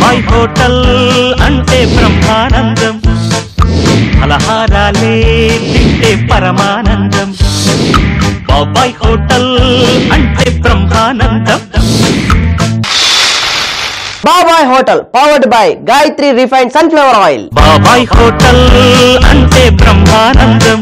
బాబాయ్ హోటల్ అంటే బ్రహ్మానందం ఫలహారాలే తింటే పరమానందం బాబాయ్ హోటల్ అంటే బ్రహ్మానందం బాబాయ్ hotel powered by Gayatri refined sunflower oil బాబాయ్ హోటల్ అంటే బ్రహ్మానందం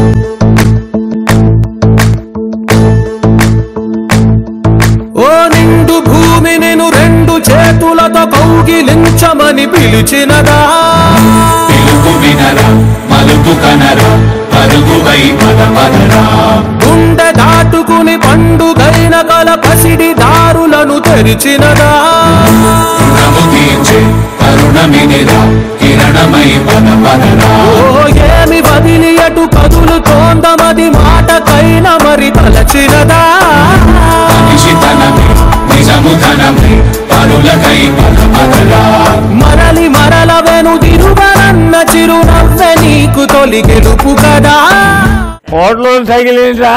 ఓ నిండు భూమి నేను రెండు చేతులతో కౌగిలించమని పిలిచినదా పిలుపు వినరా మలుపు కనరా పరుగువై పద పదరా గుండె దాటుకుని పండుగైన గల పసిడి దారులను తెరిచినదా రుణము తీర్చే కరుణమినిరా కిరణమై పద పదరా ఓ ఏమి వదిలి అటు కదులుతోందమది మాటకైన మరి తలచినదా మనిషితనమే నిజము ధనమే పరులకై పద పదరా మరలి మరల వెను దిరువరన్న చిరునవ్వె నీకు తొలి గెలుపు కదా హోటల్లో సైకిల్ ఏంట్రా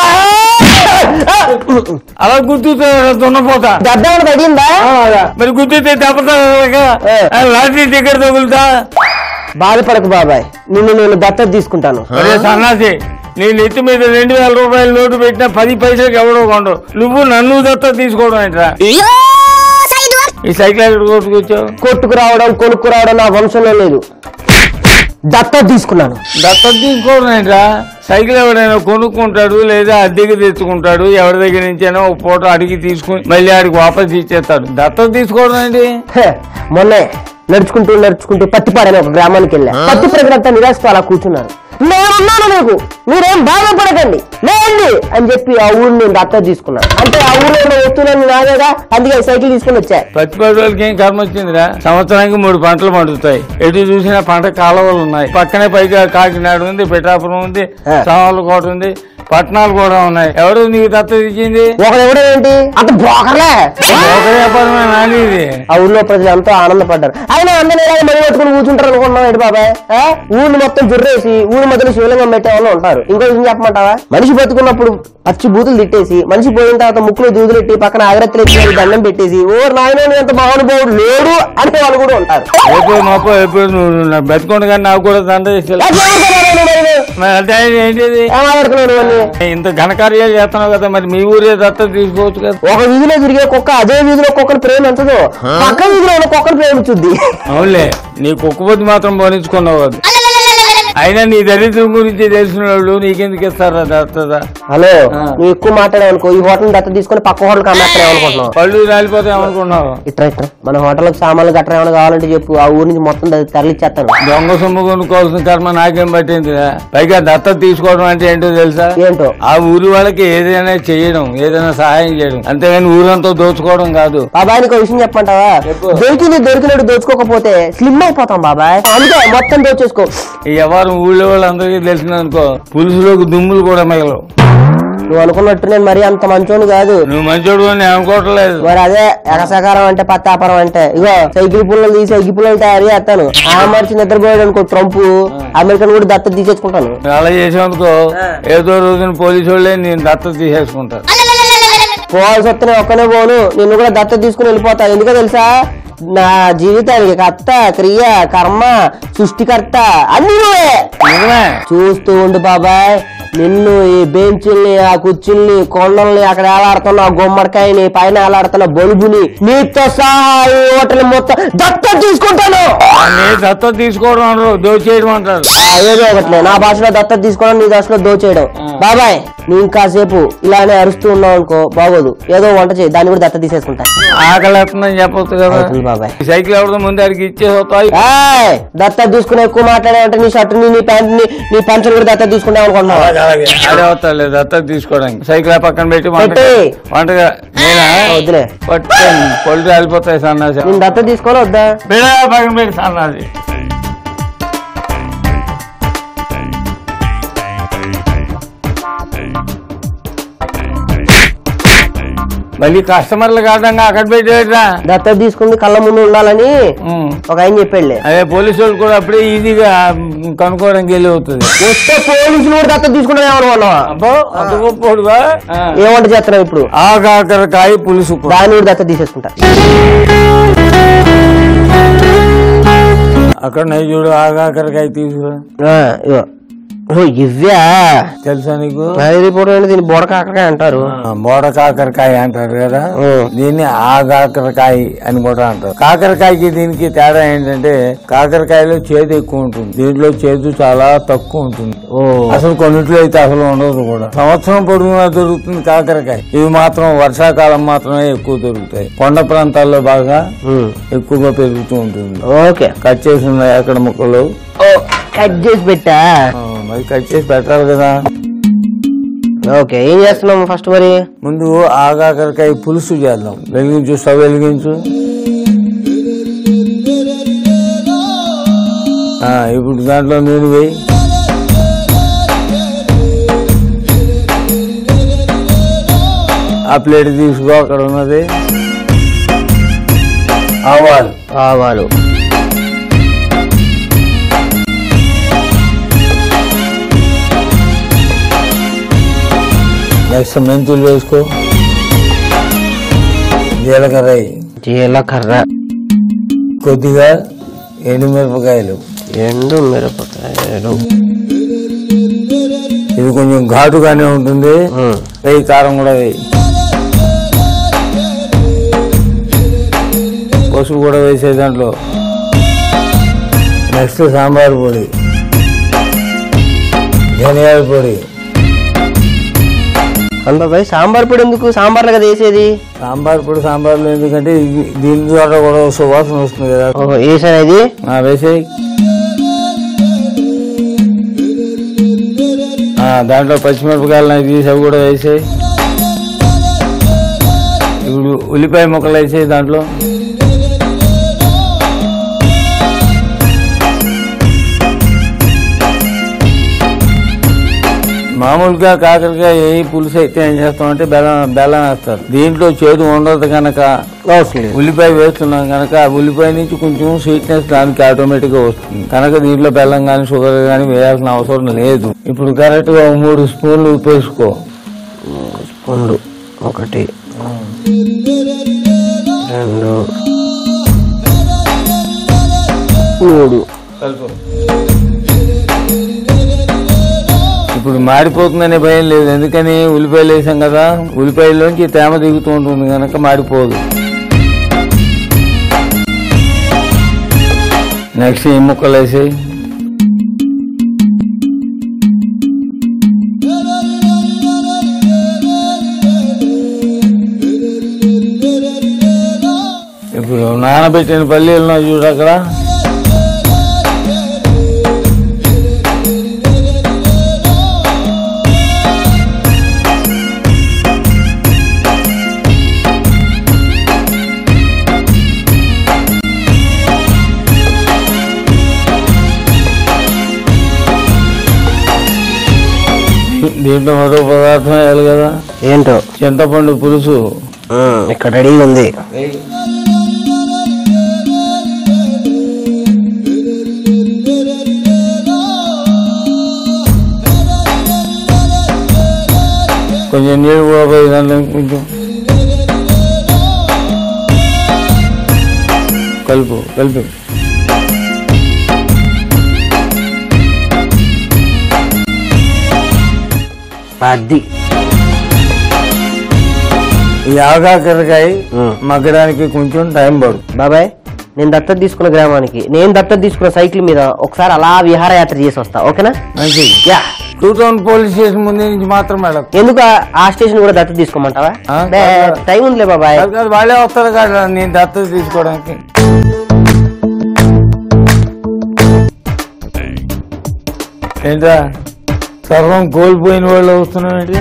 అలా గుర్తుతా దున్నపోతా దెబ్బ ఏమైనా తగిలిందా మరి గుర్తుతే దెబ్బతా ఏ. లాటరీ టికెట్ తగులుతా బాధపడకు బాబాయ్ నిన్ను నేను దత్తత తీసుకుంటాను అరే సన్నాసి నీ నెత్తి మీద రెండు వేల రూపాయల నోటు పెట్టిన పది పైసలకి ఎవడో కొండవు నువ్వు నన్ను దత్త తీసుకోవడం ఏంట్రా ఈ సైకిల్ ఎక్కడ కొట్టుకొచ్చావు కొట్టుకు రావడం కొనుక్కు రావడం నా వంశంలో లేదు దత్తత తీసుకున్నాను దత్త తీసుకోవడం ఏంట్రా సైకిల్ ఎవడైనా కొనుక్కుంటాడు లేదా అద్దెకి తెచ్చుకుంటాడు ఎవరి దగ్గర నుంచైనా ఒక ఫోటో అడిగి తీసుకుని మళ్ళీ ఆడికి వాపస్ ఇచ్చేస్తాడు దత్త తీసుకోవడం ఏంటి హే, మొన్నే నడుచుకుంటూ నడుచుకుంటూ పత్తిపాడని ఒక గ్రామానికి వెళ్ళా పత్తి ప్రజలంతా నిరాశతో అలా కూర్చున్నారు నేనున్నాను నీకు మీరేం బాధపడకండి లేండి అని చెప్పి ఆ ఊరు నేను దత్తత తీసుకున్నాను అంటే ఆ ఊర్లో ఉన్న వస్తువులన్నీ నాదేగా అందుకే ఈ సైకిల్ తీసుకుని వచ్చా పత్తి పట్టుదలకి ఏం కర్మ వచ్చిందిరా సంవత్సరానికి మూడు పంటలు పండుతాయి ఎటు చూసినా పంట కాలువలు ఉన్నాయి పక్కనే పైగా కాకినాడ ఉంది పిఠాపురం ఉంది ఆ. సామర్లకోట ఉంది పట్టణాలు కూడా ఉన్నాయి ఎవరు నీకు దత్త ఇచ్చింది ఒకడెవడో ఏంటి అంత బ్రోకర్లే ఒక వ్యాపారమే నాని ఇది ఆ ఊర్లో ప్రజలు ఎంతో ఆనందపడ్డారు అయినా అందరినీ ఇలాగే మడి పెట్టుకుని కూర్చుంటారు అనుకున్నాం ఏంటి బాబాయ్ ఆ? ఊరిని మొత్తం జుర్రేసి ఊరి మధ్యలో శివలింగం పెట్టే వాళ్ళు ఉంటారు ఇంకో విషయం చెప్పమంటావా మనిషి బతుకున్నప్పుడు పచ్చి బూతులు తిట్టేసి మనిషి పోయిన తర్వాత ముక్కులో దూదులెట్టి పక్కన ఆగ్రత్తలు ఎత్తి వాడికి దండం పెట్టేసి ఓ నాయన ఎంత మహానుభావుడు లేడు అనే వాళ్ళు కూడా ఉంటారు ఎప్పుడు మాపో ఎప్పుడు నువ్వు నా బతికొండ కానీ నాకు కూడా దండ చేసి ఏ మాట్లాడుతున్నావు నువ్వు మరి? మరి అంటే ఏంటిది ఏ మాట్లాడుతున్నావు నువ్వు అన్ని? ఇంత ఘనకార్యాలు చేస్తున్నావు కదా మరి మీ ఊరే దత్త తీసుకోవచ్చు కదా ఒక వీధిలో తిరిగే కుక్క అదే వీధిలో కుక్కను ప్రేమించదు పక్క వీధిలో ఉన్న కుక్కను ప్రేమించుద్ది అవునులే నీ కుక్కపతి మాత్రం పోనించుకున్నావు కదా అయినా నీ దరిద్రం గురించి తెలిసిన వాళ్ళు నీకెందుకు ఇస్తారా దత్తత హలో ఆ. నువ్వు ఎక్కువ మాట్లాడావు అనుకో ఈ హోటల్ దత్త తీసుకొని పక్క హోటల్ కమ్మేస్తావు అనుకుంటున్నావు పళ్ళు రాలిపోతాయి అనుకున్నావు ఇట్రా ఇట్రా మన హోటల్కి సామాన్లు గట్రా ఏమైనా కావాలంటే చెప్పు ఆ ఊరి నుంచి మొత్తం ద- తరలిచ్చేస్తాను దొంగ సొమ్ము కొనుక్కోవాల్సిన కర్మ నాకేం పట్టిందిరా పైగా దత్త తీసుకోవడం అంటే ఏంటో తెలుసా ఏంటో ఆ ఊరి వాళ్ళకి ఏదైనా చేయడం ఏదైనా సహాయం చేయడం అంతేగాని ఊరంతా దోచుకోవడం కాదు బాబాయ్ నీకు విషయం చెప్పమంటావా చెప్పు. దొరికింది దొరికినట్టు దోచుకోకపోతే స్లిమ్ అయిపోతాం బాబాయ్ అందుకే మొత్తం దోచేసుకో ఈ వ్యవహారం ఊళ్ళో వాళ్ళందరికీ తెలిసిందనుకో పులుసులోకి దుమ్ములు కూడా మిగలవు నువ్వు అనుకున్నట్టు నేను మరీ అంత మంచోని కాదు నువ్వు మంచోడు అని అనుకోవట్లేదు మరి అదే ఎగసకారం అంటే పత్తాపరం అంటే ఇగో సైకిల్ పుల్లలు తీసి అగ్గి పుల్లలు తయారు చేస్తాను ఆ మనిషి నిద్రపోయాడు అనుకో ట్రంప్ అమెరికన్ కూడా దత్త తీసేసుకుంటాను అలా చేసామనుకో ఏదో రోజున పోలీసు వాళ్ళే నేను దత్త తీసేసుకుంటారు పోవాల్సి వస్తే నేను ఒక్కనే పోను నిన్ను కూడా దత్త తీసుకుని వెళ్ళిపోతా ఎందుకో తెలుసా నా జీవితానికి కర్త క్రియ కర్మ సృష్టికర్త అన్ని నువ్వే నిజమే చూస్తూ ఉండు బాబాయ్ నిన్ను ఈ బెంచుల్ని ఆ కుర్చీల్ని కొండల్ని అక్కడ ఏలాడుతున్న ఆ గుమ్మడికాయని పైన ఏలాడుతున్న బల్బుని నీతో సహా ఈ హోటల్ మొత్తం దత్త తీసుకుంటాను నీ దత్త తీసుకోవడం అనరు దోచేయడం అంటారు ఆ, ఏదో ఒకటి నా భాషలో దత్త తీసుకోవడం నీ భాషలో దోచేయడం బాబాయ్ నువ్వు ఇంకాసేపు ఇలానే అరుస్తూ ఉన్నావు అనుకో బాగోదు ఏదో వంట చేయి దాన్ని కూడా దత్త తీసేసుకుంటా ఆకలి వేస్తుందని చెప్పొచ్చు కదా అవుతుంది బాబాయ్ ఈ సైకిల్ ఎవరిదో ముందు అడిగి ఇచ్చేస్తాయి ఏయ్, దత్త తీసుకుని ఎక్కువ మాట్లాడావంటే నీ షర్టుని నీ ప్యాంట్ని నీ పంచలు కూడా దత్త తీసుకుంటావు అనుకుంటున్నావా అదే వస్తాలే దత్త తీసుకోవడానికి సైకిల్ ఆ పక్కన పెట్టి వంట పెట్టి. వంటగా నేనా వద్దులే పట్టు పళ్ళు రాలిపోతాయి సన్నాసి నేను దత్త తీసుకోవాలి వద్దా బిడా పక్కన పెట్టి సన్నాసి మళ్ళీ కస్టమర్లు కాదంగా అక్కడ పెట్టేట్రా దత్త తీసుకుంది కళ్ళ ముందు ఉండాలని ఒక ఆయన చెప్పాడులే అదే పోలీసు వాళ్ళు కూడా అప్పుడే ఈజీగా కనుక్కోవడానికి వెళ్ళి అవుతుంది వస్తే పోలీసులు కూడా దత్త తీసుకుంటాం ఏమనుకున్నావా అబ్బో అంత గొప్పోడుగా ఏమంట చేస్తున్నావు ఇప్పుడు ఆ కాకరకాయ పులుసు కూర. దాన్ని కూడా దత్త తీసేసుకుంటా అక్కడ నై చూడు ఆగాకరకాయ తీసుకురా ఆ, ఇగో ఓ ఇవ్వా తెలుసా నీకు అది పూట దీన్ని బోడ కాకరకాయ అంటారు ఆ, బోడ కాకరకాయ అంటారు కదా ఓ. దీన్ని ఆ కాకరకాయ అని కూడా అంటారు కాకరకాయకి దీనికి తేడా ఏంటంటే కాకరకాయలో చేదు ఎక్కువ ఉంటుంది దీంట్లో చేదు చాలా తక్కువ ఉంటుంది ఓ అసలు కొన్నిట్లో అయితే అసలు ఉండదు కూడా సంవత్సరం పొడుగునా దొరుకుతుంది కాకరకాయ ఇవి మాత్రం వర్షాకాలం మాత్రమే ఎక్కువ దొరుకుతాయి కొండ ప్రాంతాల్లో బాగా ఉమ్. ఎక్కువగా పెరుగుతూ ఉంటుంది ఓకే కట్ చేసి ఉన్నాయి అక్కడ ముక్కలు ఓ కట్ చేసి పెట్టా ఆ, మరి కట్ చేసి పెట్టాలి కదా ఓకే ఏం చేస్తున్నాం ఫస్ట్ మరి ముందు ఆగాకరకాయ పులుసు చేద్దాం వెలిగించు స్టవ్ వెలిగించు ఆ, ఇప్పుడు దాంట్లో నూనె వేయి ఆ ప్లేట్ తీసుకో అక్కడ ఉన్నది ఆవాలు ఆవాలు నెక్స్ట్ మెంతులు వేసుకో జీలకర్ర వేయి. జీలకర్ర కొద్దిగా ఎండుమిరపకాయలు ఎండు మిరపకాయలు ఇది కొంచెం ఘాటుగానే ఉంటుంది ఉమ్. వేయి కారం కూడా వేయి పసుపు కూడా వేసే దాంట్లో నెక్స్ట్ సాంబార్ పొడి ధనియాల పొడి అందుబాయ్ సాంబార్ పొడి ఎందుకు సాంబార్లో కదా వేసేది సాంబార్ పొడి సాంబార్లో ఎందుకంటే ఇది- దీని ద్వారా కూడా సువాసన వస్తుంది కదా ఓ వేసాను ఆ, వేసేయి ఆ, దాంట్లో పచ్చిమిరపకాయలు నాకు తీసి అవి కూడా వేసేయి ఇప్పుడు ఉల్లిపాయ ముక్కలు వేసేయి దాంట్లో మామూలుగా కాకరకాయ ఏ పులుసు అయితే ఏం చేస్తామంటే బెల్లం బెల్లం వేస్తారు దీంట్లో చేదు ఉండదు కనుక ఉల్లిపాయ వేస్తున్నాం కనుక ఆ ఉల్లిపాయ నుంచి కొంచెం స్వీట్నెస్ దానికి ఆటోమేటిక్ గా వస్తుంది కనుక దీంట్లో బెల్లం కానీ షుగర్ కానీ వేయాల్సిన అవసరం లేదు ఇప్పుడు కరెక్ట్ గా ఒక మూడు స్పూన్లు ఉప్పు వేసుకో రెండు ఒకటి రెండు మూడు ఇప్పుడు మాడిపోతుందనే భయం లేదు ఎందుకని ఉల్లిపాయలు వేసాం కదా ఉల్లిపాయల్లోంచి తేమ దిగుతూ ఉంటుంది కనుక మాడిపోదు నెక్స్ట్ ఈ ముక్కలు వేసేయి ఇప్పుడు నానబెట్టిన పల్లీలు చూడు అక్కడ దీంట్లో మరో పదార్థం వేయాలి కదా ఏంటో చింతపండు పులుసు ఇక్కడ రెడీగా ఉంది కొంచెం నీళ్ళు కూడా పోయి దాంట్లో కొంచెం కలుపు కలిపి అది ఈ ఆగాకరకాయ ఉమ్. మగ్గడానికి కొంచెం టైం పడుతుంది బాబాయ్ నేను దత్తత తీసుకున్న గ్రామానికి నేను దత్తత తీసుకున్న సైకిల్ మీద ఒకసారి అలా విహారయాత్ర చేసి వస్తా ఓకేనా మంచిది యా టూ టౌన్ పోలీస్ స్టేషన్ ముందు నుంచి మాత్రం మేడం ఎందుకు ఆ- ఆ స్టేషన్ కూడా దత్తత తీసుకోమంటావా ఆ, బే, కాదు. టైం ఉందిలే బాబాయ్ కాదు కాదు, వాళ్ళే వస్తారు కదా నేను దత్తత తీసుకోవడానికి ఏంటా సర్వం కోల్పోయిన వాళ్ళు వస్తున్నావు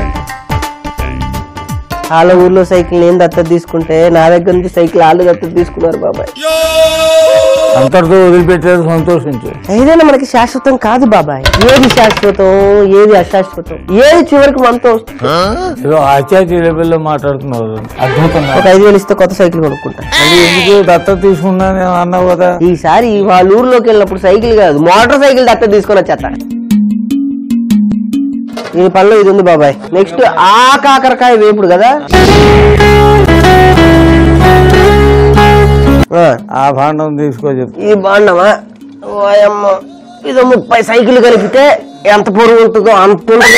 వాళ్ళ ఊర్లో సైకిల్ నేను దత్తత తీసుకుంటే నా దగ్గర నుంచి సైకిల్ వాళ్ళు దత్తత తీసుకున్నారు బాబాయ్ అంతటితో వదిలిపెట్టేది సంతోషించు ఏదైనా మనకి శాశ్వతం కాదు బాబాయ్ ఏది శాశ్వతం ఏది అశాశ్వతం ఏది చివరికి మనతో వస్తుంది ఏదో ఆచార్య లెవెల్లో మాట్లాడుతున్నారు అద్భుతంగా ఒక ఐదు వేలు ఇస్తే కొత్త సైకిల్ కొనుక్కుంటా మరి ఎందుకు దత్తత తీసుకున్నాను అన్నావు కదా ఈసారి వాళ్ళ ఊర్లోకి వెళ్ళినప్పుడు సైకిల్ కాదు మోటార్ సైకిల్ దత్తత తీసుకొని వచ్చేస్తా ఈ పనిలో ఇది ఉంది బాబాయ్ నెక్స్ట్ ఆ కాకరకాయ వేపుడు కదా ఆ, ఆ భాండం తీసుకో చెప్తా ఈ బాగున్నామా ఓయమ్మ ఇది ముప్పై సైకిల్ కలిపితే ఎంత పొరుగు ఉంటుందో అంత ఉంటుంది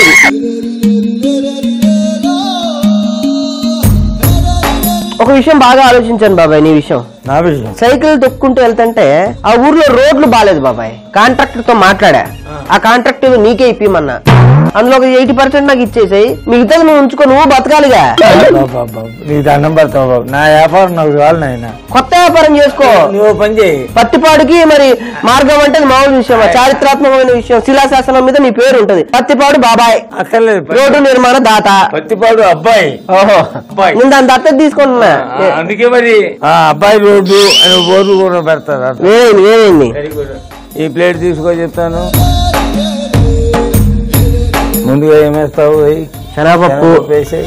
ఒక విషయం బాగా ఆలోచించాను బాబాయ్ నీ విషయం నా విషయం సైకిల్ తొక్కుంటూ వెళ్తుంటే ఆ ఊర్లో రోడ్లు బాగాలేదు బాబాయ్ కాంట్రాక్టర్ తో మాట్లాడా ఆ కాంట్రాక్టర్ నీకే ఇప్పిమన్నా అందులో ఒక ఎయిటీ పర్సెంట్ నాకు ఇచ్చేసాయి మిగతాది నువ్వు ఉంచుకో నువ్వు బతకాలిగా బాబు, బాబు, నీకు దండం పెడతావు బాబు నా వ్యాపారం నాకు కావాలి నాయన కొత్త వ్యాపారం చేసుకో నువ్వు ఓ పని చేయి పత్తిపాడుకి మరి మార్గం అంటే అది మామూలు విషయం చారిత్రాత్మకమైన విషయం శిలాశాసనం మీద నీ పేరు ఉంటది పత్తిపాడు బాబాయ్ అక్కర్లేదు పత్తి- రోడ్డు నిర్మాణ దాత పత్తిపాడు అబ్బాయి ఓహో అబ్బాయి. నేను దాని దత్తత తీసుకుంటున్నా ఆ, అందుకే మరి ఆ అబ్బాయి రోడ్డు అని బోర్డు కూడా పెడతారు అట్లా. వేరేంది వేరేంది వెరీ గుడ్ ఈ ప్లేట్ తీసుకో చెప్తాను ముందుగా ఏమేస్తావు వెయ్యి శనగపప్పు శనగపప్పు వేసేయ్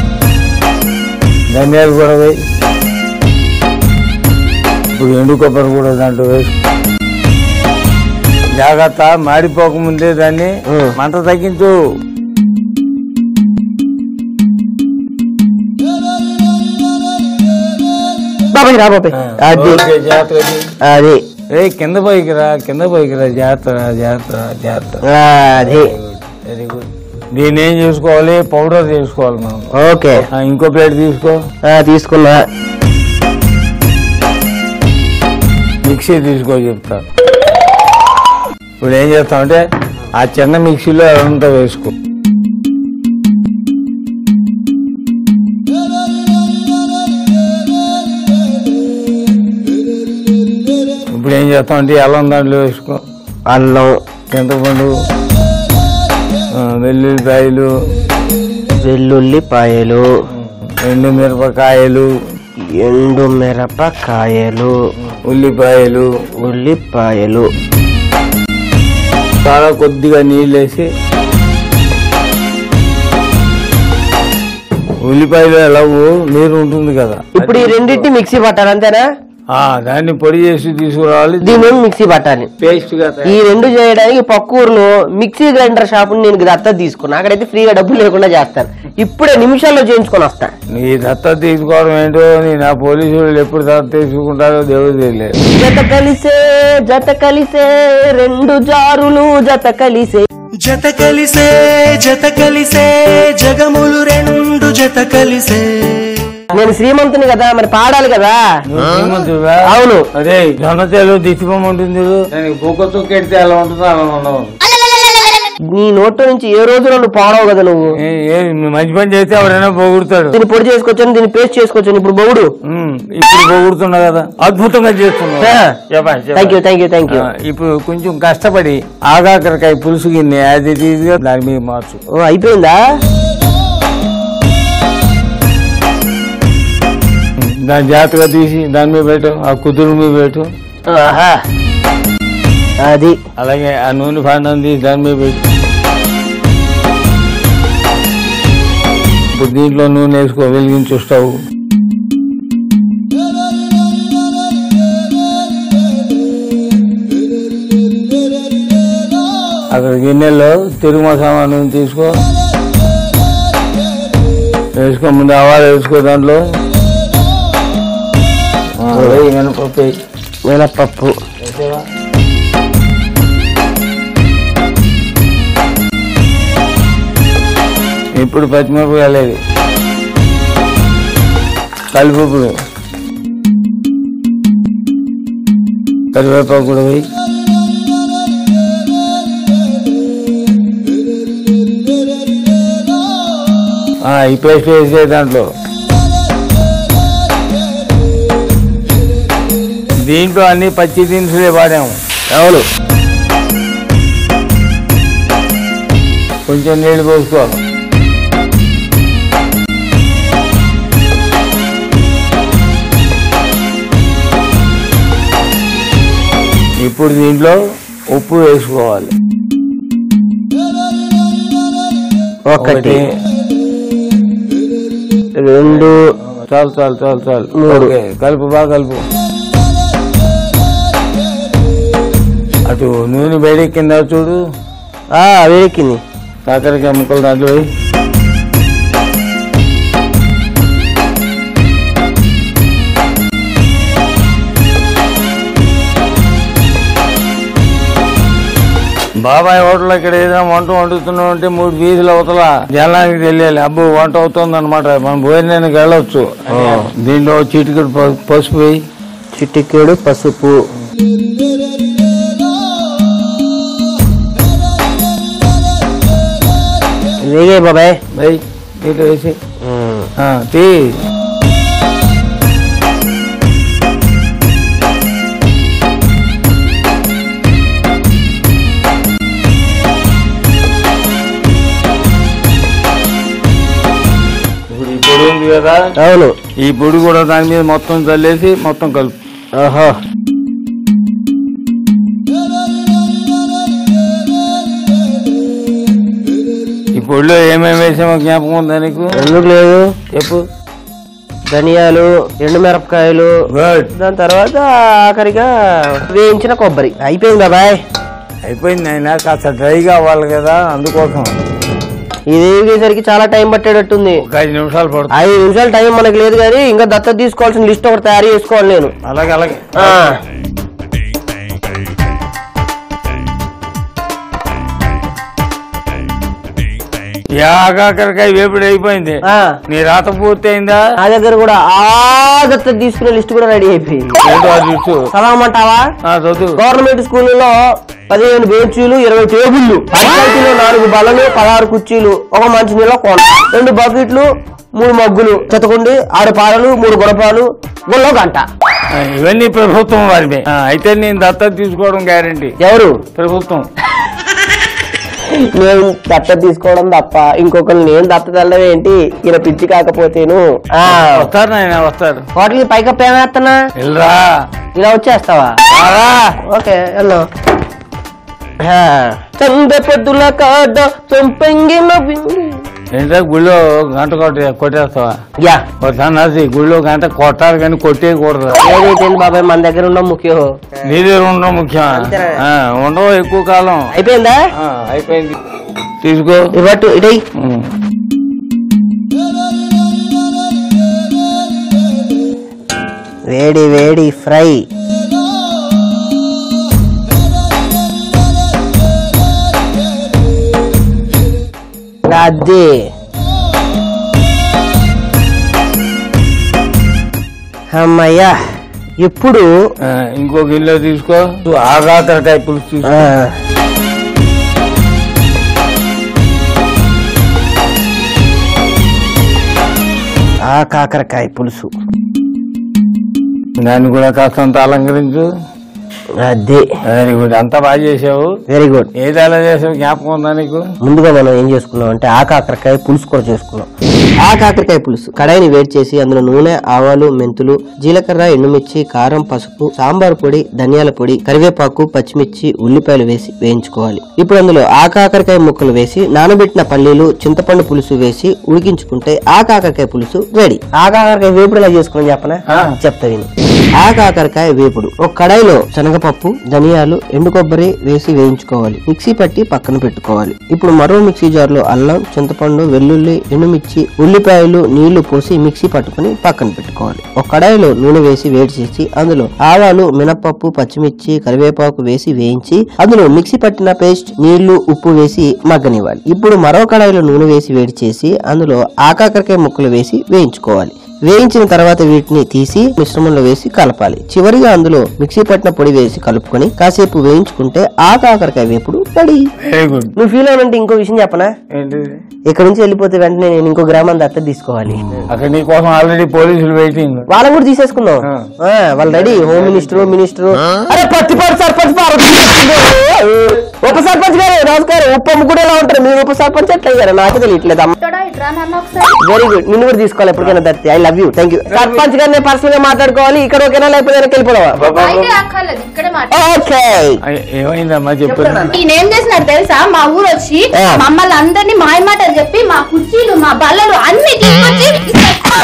ధనియాలు కూడా వేయి ఇప్పుడు ఎండు కొబ్బరి కూడా దాంట్లో వేసు జాగ్రత్త మాడిపోకముందే దాన్ని ఉం. మంట తగ్గించు బాబాయ్ రా బాబాయ్ అది ఓకే, జాగ్రత్తగా చెయ్యి. అది ఏ కింద పైకి రా కింద పైకి రా జాగ్రత్త రా, జాగ్రత్త రా, జాగ్రత్త అది వెరీ గుడ్ దీన్ని ఏం చేసుకోవాలి పౌడర్ చేసుకోవాలి మనం ఓకే ఆ, ఇంకో ప్లేట్ తీసుకో ఆ, తీసుకున్నా మిక్సీ తీసుకో చెప్తా ఇప్పుడు ఏం చేస్తామంటే ఆ చిన్న మిక్సీలో అదంతా వేసుకో ఇప్పుడు ఏం చేస్తామంటే అల్లం దాంట్లో వేసుకో అల్లం చింతపండు ఆ, వెల్లుల్లిపాయలు వెల్లుల్లిపాయలు ఎండు మిరపకాయలు ఎండు మిరపకాయలు ఉల్లిపాయలు ఉల్లిపాయలు చాలా కొద్దిగా నీళ్ళు వేసి ఉల్లిపాయలు ఎలాగో నీరు ఉంటుంది కదా ఇప్పుడు ఈ రెండింటి మిక్సీ పట్టాలి అంతేనా ఆ దాన్ని పొడి చేసి తీసుకురావాలి దీని మిక్సీ పట్టాలి పేస్ట్ గా ఈ రెండు చేయడానికి పక్కూరులో మిక్సీ గ్రైండర్ షాప్ నేను దత్త తీసుకున్నా అక్కడైతే ఫ్రీగా డబ్బులు లేకుండా చేస్తాను ఇప్పుడే నిమిషాల్లో చేయించుకొని వస్తా నీ దత్త తీసుకోవడం ఏంటో నీ నా పోలీసు వాళ్ళు ఎప్పుడు దత్త తీసుకుంటారో దేవుడు తెలియదు జత కలిసే జత కలిసే రెండు జారులు జత కలిసే జత కలిసే జత కలిసే జగములు రెండు జత కలిసే నేను శ్రీమంతుని కదా మరి పాడాలి కదా నువ్వు శ్రీమంతుడివా? అవును. అదే జొన్నతేలు దిష్టిబొమ్మ ఉంటుంది చూడు. దానికి బొక్క తొక్కెడితే ఎలా ఉంటుందో అలా ఉండవు నీ నోట్లో నుంచి ఏ రోజు నువ్వు పాడవు కదా నువ్వు ఏ- ఏ నువ్వు మంచి పని చేస్తే ఎవరైనా పొగుడుతాడు దీన్ని పొడి చేసుకొచ్చాను దీన్ని పేస్ట్ చేసుకొచ్చాను ఇప్పుడు బొగుడు ఉమ్, ఇప్పుడు పొగుడుతున్నా కదా అద్భుతంగా చేస్తున్నావు ఆ. చెప్పండి, చెప్పండి. Thank you thank you thank you ఆ, ఇప్పుడు కొంచెం కష్టపడి ఆగాకరకాయ పులుసు గిన్నె అది తీసిగా దాని మీద మార్చు ఓ అయిపోయిందా దాని జాగ్రత్తగా తీసి దాని మీద పెట్టు ఆ కుదురు మీద పెట్టు ఆహా. అది అలాగే ఆ నూనె పాండం తీసి దాని మీద పెట్టు ఇప్పుడు దీంట్లో నూనె వేసుకో వెలిగించు స్టవ్ అక్కడ గిన్నెలో తిరుగు మసాలా నూనె తీసుకో వేసుకో ముందు ఆవాలు వేసుకో దాంట్లో ఆ, వేయి, మినపప్పు వేయి. మినపప్పు వేసావా? ఇప్పుడు పచ్చిమిరపకాయలు వేయి. కలిపప్పు వేయి. కరివేపాకు కూడా వేయి ఆ, ఈ పేస్ట్ వేసే దాంట్లో దీంట్లో అన్ని పచ్చి దినుసులే వాడాము అవును కొంచెం నీళ్ళు పోసుకోవాలి ఇప్పుడు దీంట్లో ఉప్పు వేసుకోవాలి ఒకటి రెండు చాలు చాలు చాలు చాలు మూడు. ఓకే కలుపు బాగా కలుపు అటు నూనె వేడెక్కిందా చూడు ఆ వేరెక్కింది కాకరకాయ ముక్కలు దాంట్లో వేయి బాబాయ్ హోటల్ ఇక్కడ ఏదైనా వంట వండుతున్నాం అంటే మూడు వీధులు అవతల జనానికి తెలియాలి అబ్బో వంట అవుతుంది అనమాట మనం భోజనానికి వెళ్ళొచ్చు దీంట్లో చిటికెడు ప- పసుపు వేయి చిటికెడు పసుపు వేగే బాబాయ్ వేయి ఇటు వేసి ఆ, తీ ఇప్పుడు ఈ పొడి ఉంది కదా అవును ఈ పొడి కూడా దాని మీద మొత్తం చల్లేసి మొత్తం కలుపు ఆహా ఈ పొడిలో ఏమేమి వేసామో జ్ఞాపకం ఉందా నీకు ఎందుకు లేదు చెప్పు ధనియాలు ఎండుమిరపకాయలు గుడ్ దాని తర్వాత ఆఖరిగా వేయించిన కొబ్బరి అయిపోయింది బాబాయ్ అయిపోయింది ఆయన కాస్త డ్రైగా అవ్వాలి కదా అందుకోసం ఇది వేగేసరికి చాలా టైం పట్టేటట్టుంది ఒక ఐదు నిమిషాలు పడుతుంది ఐదు నిమిషాల టైం మనకి లేదు కానీ ఇంకా దత్తత తీసుకోవాల్సిన లిస్ట్ ఒకటి తయారు చేసుకోవాలి నేను అలాగే అలాగే ఆ, యాకాకరకాయ వేపుడు అయిపోయింది ఆ, నీ రాత పూర్తి అయిందా నా దగ్గర కూడా ఆ దత్తత తీసుకునే లిస్ట్ కూడా రెడీ అయిపోయింది ఏంటో అది చూసు చదవమంటావా ఆ, చదువు గవర్నమెంట్ స్కూల్లో పదిహేను బెంచీలు ఇరవై టేబుళ్లు పంచాయతీలో నాలుగు బల్లలు పదహారు కుర్చీలు ఒక మంచినీళ్ళ కోన రెండు బకెట్లు మూడు మగ్గులు చెత్తకుండి ఆరు పాలలు మూడు గుణపాలు గుళ్ళో గంట ఆ, ఇవన్నీ ప్రభుత్వం వారివే ఆ, అయితే నేను దత్తత తీసుకోవడం గ్యారంటీ ఎవరు ప్రభుత్వం నేను దత్తత తీసుకోవడం తప్ప ఇంకొకరు నేను దత్తత వెళ్ళడం ఏంటి ఈయన పిచ్చి కాకపోతేను ఆ, వస్తారు నాయన వస్తారు హోటల్కి పైకప్పు ఏమేస్తున్నా వెళ్ళరా ఇలా వచ్చేస్తావా ఓకే వెళ్ళు చంద పొద్దుల కాడ చంపంగి నవ్వింది ఏంటో గుళ్ళో గంట కొట్టే కొట్టేస్తావా యా సన్నాసి గుళ్ళో గంట కొట్టాలి కానీ కొట్టేయకూడదు ఏదైతే బాబాయ్ మన దగ్గర ఉన్న ముఖ్యం నీ దగ్గర ఉండడం ముఖ్యం అంతేనా? ఆ, ఉండవు ఎక్కువ కాలం అయిపోయిందా ఆ, అయిపోయింది తీసుకో ఇవ్వట్టు ఇటై ఉమ్. వేడి వేడి ఫ్రై అది అమ్మయ్యా ఇప్పుడు ఆ, ఇంకో గిన్నె తీసుకో ఆగాతరకాయ పులుసు తీసుకో ఆ, ఆ కాకరకాయ పులుసు దాన్ని కూడా కాస్తంత అలంకరించు అదే వెరీ గుడ్ అంతా బాగా చేసావు వెరీ గుడ్ ఏది అలా చేసావు జ్ఞాపకం ఉందా నీకు ముందుగా మనం ఏం చేసుకున్నాం అంటే ఆ కాకరకాయ పులుసు కూడా చేసుకున్నాం ఆ కాకరకాయ పులుసు కడాయిని వేడి చేసి అందులో నూనె ఆవాలు మెంతులు జీలకర్ర ఎండుమిర్చి కారం పసుపు సాంబార్ పొడి ధనియాల పొడి కరివేపాకు పచ్చిమిర్చి ఉల్లిపాయలు వేసి వేయించుకోవాలి ఇప్పుడు అందులో ఆ కాకరకాయ ముక్కలు వేసి నానబెట్టిన పల్లీలు చింతపండు పులుసు వేసి ఉడికించుకుంటే ఆ కాకరకాయ పులుసు రెడీ ఆ కాకరకాయ వేపుడు ఎలా చేసుకుని చెప్పనా ఆ. చెప్తా విను ఆ కాకరకాయ వేపుడు ఒక కడాయిలో శనగపప్పు ధనియాలు ఎండు కొబ్బరి వేసి వేయించుకోవాలి మిక్సీ పట్టి పక్కన పెట్టుకోవాలి ఇప్పుడు మరో మిక్సీ జార్ లో అల్లం చింతపండు వెల్లుల్లి ఎండుమిర్చి ఉల్లిపాయలు నీళ్లు పోసి మిక్సీ పట్టుకుని పక్కన పెట్టుకోవాలి ఒక కడాయిలో నూనె వేసి వేడి చేసి అందులో ఆవాలు మినపప్పు పచ్చిమిర్చి కరివేపాకు వేసి వేయించి అందులో మిక్సీ పట్టిన పేస్ట్ నీళ్లు ఉప్పు వేసి మగ్గనివ్వాలి ఇప్పుడు మరో కడాయిలో నూనె వేసి వేడి చేసి అందులో ఆకాకరకాయ ముక్కలు వేసి వేయించుకోవాలి వేయించిన తర్వాత వీటిని తీసి మిశ్రమంలో వేసి కలపాలి చివరిగా అందులో మిక్సీ పట్టిన పొడి వేసి కలుపుకొని కాసేపు వేయించుకుంటే ఆ కాకరకాయ వేపుడు రెడీ వెరీ గుడ్ నువ్వు ఫీల్ అవునంటే ఇంకో విషయం చెప్పనా ఏంటిది ఇక్కడ నుంచి వెళ్ళిపోతే వెంటనే నేను ఇంకో గ్రామం దత్తత తీసుకోవాలి అక్కడ నీ కోసం ఆల్రెడీ పోలీసులు వెయిటింగ్ వాళ్ళని కూడా తీసేసుకుందాం ఆ. ఆ, వాళ్ళు రెడీ హోమ్ మినిస్టర్ మినిస్టర్ అరే పత్తిపాటి సర్పంచ్ పార్వతి. ఉప సర్పంచ్ గారు నమస్కారం ఉప కూడా ఎలా ఉంటారు మీరు ఉప సర్పంచ్ ఎట్లా అయ్యారు నాకు తెలియట్లేదు అమ్మ ఇట్లా ఇట్రా నాన్న ఒకసారి వెరీ గుడ్ నిన్ను కూడా తీసుకోవాలి ఎప్పటికైనా దత్తి I love you thank you sarpanch గారిని పర్సనల్ గా మాట్లాడుకోవాలి ఇక్కడ ఓకేనా లేకపోతే వెనక్కి వెళ్ళిపోవా అయితే అక్కర్లేదు ఇక్కడే మాట ఓకే ఏమైందమ్మా చెప్పు ఈయనేం చేసినాడు తెలుసా మా ఊరు వచ్చి ఆ. మమ్మల్ని అందరినీ మాయమాటలు చెప్పి మా కుర్చీలు మా బల్లలు అన్ని తీసుకొచ్చి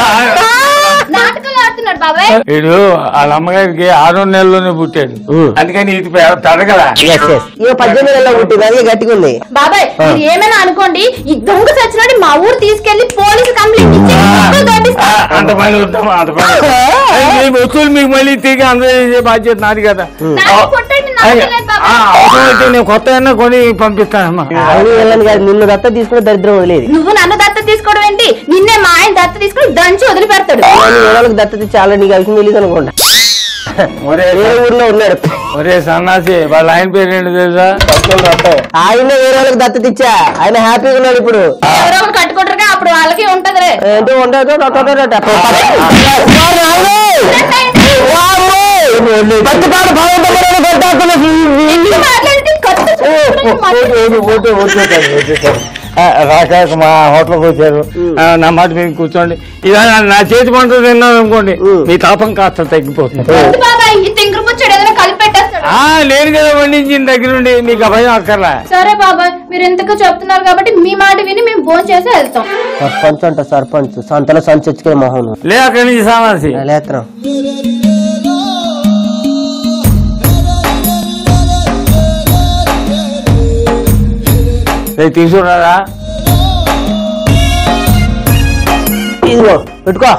నాటకాలు ఆడుతున్నాడు బాబాయ్ వీడు వాళ్ళ అమ్మగారికి ఆరో నెలలోనే పుట్టాడు ఉమ్. అందుకని ఇది తడగల ఎస్ ఎస్ ఇక పద్దెనిమిది నెలల పుట్టింది అదే గట్టిగా ఉంది బాబాయ్ మీరు ఏమైనా అనుకోండి ఈ దొంగ చచ్చినోడి మా ఊరు తీసుకెళ్లి పోలీసు కంప్లైంట్ ఇచ్చి కుక్కలు దోపిస్తా. అంత పని వద్దామా అంత పని వద్దు. అది మీ వస్తువులు మీకు మళ్ళీ తిరిగి అందజేసే బాధ్యత నాది కదా నాన్న కొట్టండి నమ్మలేదు ఆ, బాబాయ్ అవసరమైతే నేను కొత్త అయినా కొని పంపిస్తానమ్మా అవును వెళ్ళను కాదు నిన్ను దత్త తీసుకుని దరిద్రం వదిలేదు నువ్వు నన్ను దత్త తీసుకోవడం ఏంటి నిన్నే మా ఆయన దత్త తీసుకుని దంచి వదిలిపెడతాడు వేరేళ్ళకి దత్త తెచ్చి ఆల్రెడీ నీకు అవసరం తెలియదు అనుకుంటా ఒరే వేరే ఊర్లో ఉన్నాడు ఒరే సన్నాసి వాళ్ళ ఆయన పేరు ఏంటి తెలుసా ఆయన వేరే వాళ్ళకి దత్త తెచ్చా ఆయన హ్యాపీగా ఉన్నాడు ఇప్పుడు ఎవరో ఒకరు కట్టుకుంటారుగా అప్పుడు వాళ్ళకి ఉంటదిలే ఏంటో ఉండదు పత్తిపాడు భగవంతుడు మాట్లాడితే కత్తి చూపించుకుని మాట్లాడు. రాకాక మా హోటల్కి వచ్చారు ఆ, నా మాట మీరు కూర్చోండి ఇలా నా- నా చేతి పంట తిన్నాను అనుకోండి ఉం. మీ తాపం కాస్త తగ్గిపోతుంది వద్దు బాబాయ్ ఈ తింగరు పుచ్చాడు ఏదైనా కలిపి పెట్టేస్తాడు ఆ నేను కదా వండించిన దగ్గర నుండి మీకు అభయం అక్కర్లా సరే బాబాయ్ మీరు ఎంతగా చెప్తున్నారు కాబట్టి మీ మాట విని మేము ఫోన్ చేసి వెళ్తాం సర్పంచ్ అంట సర్పంచ్ సంతలో సంచొచ్చుకే మొహం లే అక్కడి నుంచి సామాసి లేత్రం రేపు తీసుకురారా ఇదిగో పెట్టుకో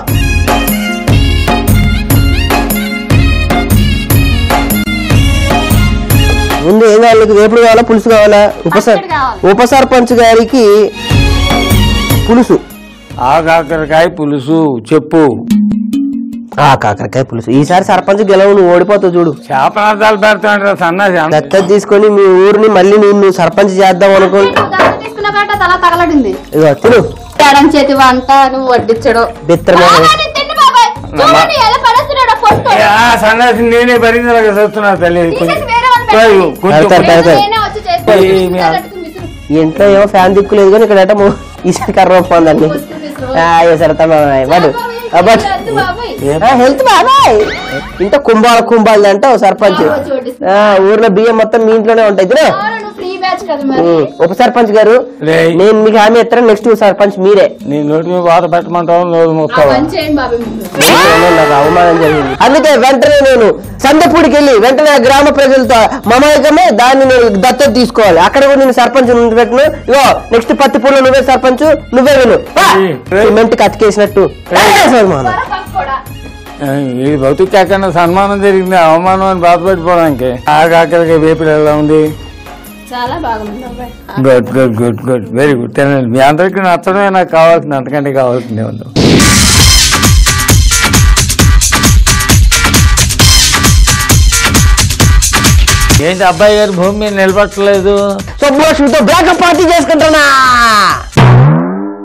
ముందు ఏం కావాలి నీకు వేపుడు కావాలా పులుసు కావాలా ఉప సర్- పచ్చడి కావాలి. ఉప సర్పంచ్ గారికి పులుసు ఆ కాకరకాయ పులుసు చెప్పు ఆ కాకరకాయ పులుసు ఈసారి సర్పంచ్ గెలవు నువ్వు ఓడిపోతావు చూడు శాపనార్థాలు పెడతాంటారా సన్నాసి అంత- దత్తత తీసుకొని మీ ఊరిని మళ్ళీ నువ్వు సర్పంచ్ చేద్దాం అనుకో దత్త తీసుకున్న కాబట్టి తల తగలడింది ఇదిగో తిను ఎడం చేతి వంట నువ్వు వడ్డించడు బిత్తరమే బాబాయ్, నేను తిన్ను బాబాయ్. చూడండి ఎలా పడేస్తున్నాడో పొట్టు. ఆ సన్నాసి నేనే భరించలేక చూస్తున్నా తల్లి తీసేసి కొంచెం వేరే వాళ్ళని పెట్టండి. కొంచెం- కొంచెం పెడతారు, పెడతారు. నేనే వచ్చి చేస్తాను. ఈ మీ ఆ- విసురు, విసురు. ఈ ఇంట్లో ఏమో ఫ్యాన్ దిక్కులేదు కానీ ఇక్కడ ఏటో ఈసారి కర్ర ఒప్పందండి విసురు, విసురు. సరతా బట్ బట్ వద్దు బాబాయ్. హెల్త్ బాబాయ్ ఇంత కుంభాల కుంభాలు అంటావు సర్పంచ్ బాగా చూడిస్తా. ఆ, ఊర్లో బియ్యం మొత్తం మీ ఇంట్లోనే ఉంటాయి తినే అవును, నువ్వు ఫ్రీ బ్యాచ్ కదా మరి ఉమ్, ఉప సర్పంచ్ గారు రేయ్. నేను మీకు హామీ ఇస్తాను నెక్స్ట్ సర్పంచ్ మీరే నీ నోటి మీద బాధ పెట్టమంటావు నోరు ఆ మూస్తావా పని చేయండి బాబాయ్ ముందు. ఏమో నాకు అవమానం జరిగింది అందుకే వెంటనే నేను సందపూడికి వెళ్ళి వెంటనే ఆ గ్రామ ప్రజలతో మమేకమే దాన్ని నేను దత్తత తీసుకోవాలి అక్కడ కూడా నేను సర్పంచ్ పెట్టను ఇగో నెక్స్ట్ పత్తిపూర్లో నువ్వే సర్పంచ్ నువ్వే విను ఏయ్. సిమెంట్ కతికేసినట్టు సన్మానం. త్వరగా పట్టుకోడా. ఈ బతుకు కాకుండా సన్మానం జరిగింది అవమానం అని బాధపడిపోవడానికి ఆ కాకరకాయ వేపుడు ఎలా ఉంది చాలా బాగుంది బాబాయ్ good good good good very good తినండి మీ అందరికీ నచ్చడమే నాకు కావాల్సింది అంతకంటే కావాల్సిందే ఉంది ఏంటి అబ్బాయి గారు భూమి మీద నిలబట్టలేదు సుబ్బలక్ష్మితో బ్రేకప్ పార్టీ చేసుకుంటున్నా